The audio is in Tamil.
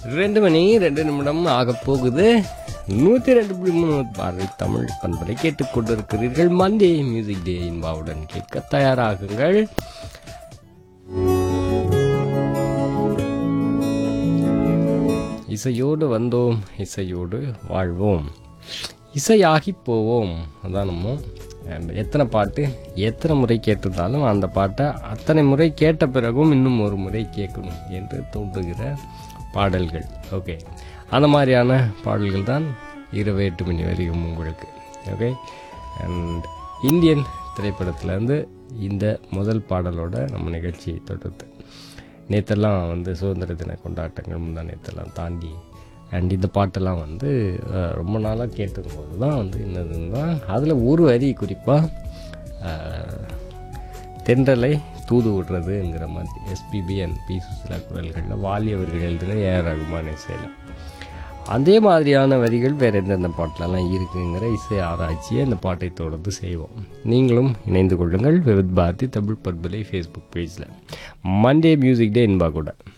ரெண்டு மணி ரெண்டு நிமிடம் ஆக போகுது நூற்றி ரெண்டு புள்ளி மூணு பார்வை தமிழ் பண்பலை கேட்டுக்கொண்டிருக்கிறீர்கள் மண்டே மியூசிக் டே இன்பாவுடன் கேட்க தயாராகுங்கள் இசையோடு வந்தோம் இசையோடு வாழ்வோம் இசையாகி போவோம் அதான் நம்ம அஹ், எத்தனை பாட்டு எத்தனை முறை கேட்டிருந்தாலும் அந்த பாட்டை அத்தனை முறை கேட்ட பிறகும் இன்னும் ஒரு முறை கேட்கணும் என்று தோன்றுகிற பாடல்கள் ஓகே அந்த மாதிரியான பாடல்கள் தான் இரவு எட்டு மணி வரைக்கும் உங்களுக்கு ஓகே அண்ட் இந்தியன் திரைப்படத்திலேருந்து இந்த முதல் பாடலோட நம்ம நிகழ்ச்சியை தொடர்ந்து நேற்றெல்லாம் வந்து சுதந்திர தின கொண்டாட்டங்கள் முந்தா நேற்றெல்லாம் தாண்டி அண்ட் இந்த பாட்டெல்லாம் வந்து அஹ், ரொம்ப நாளாக கேட்டிருக்கும்போது தான் வந்து என்னதுன்னா அதில் ஒரு வரி குறிப்பாக தென்றலை தூது விடுறதுங்கிற மாதிரி எஸ்பிபி அண்ட் பி சுசிலா குரல்களில் வாலி அவர்கள் எழுதின ஏஆர் ரகுமான் இசையில் அதே மாதிரியான வரிகள் வேறு எந்தெந்த பாட்டிலலாம் இருக்குங்கிற இசை ஆராய்ச்சியை இந்த பாட்டை தொடர்ந்து செய்வோம் நீங்களும் இணைந்து கொள்ளுங்கள் விவித் பாரதி தமிழ் பர்பலை ஃபேஸ்புக் பேஜில் மண்டே மியூசிக் டே என்பா கூட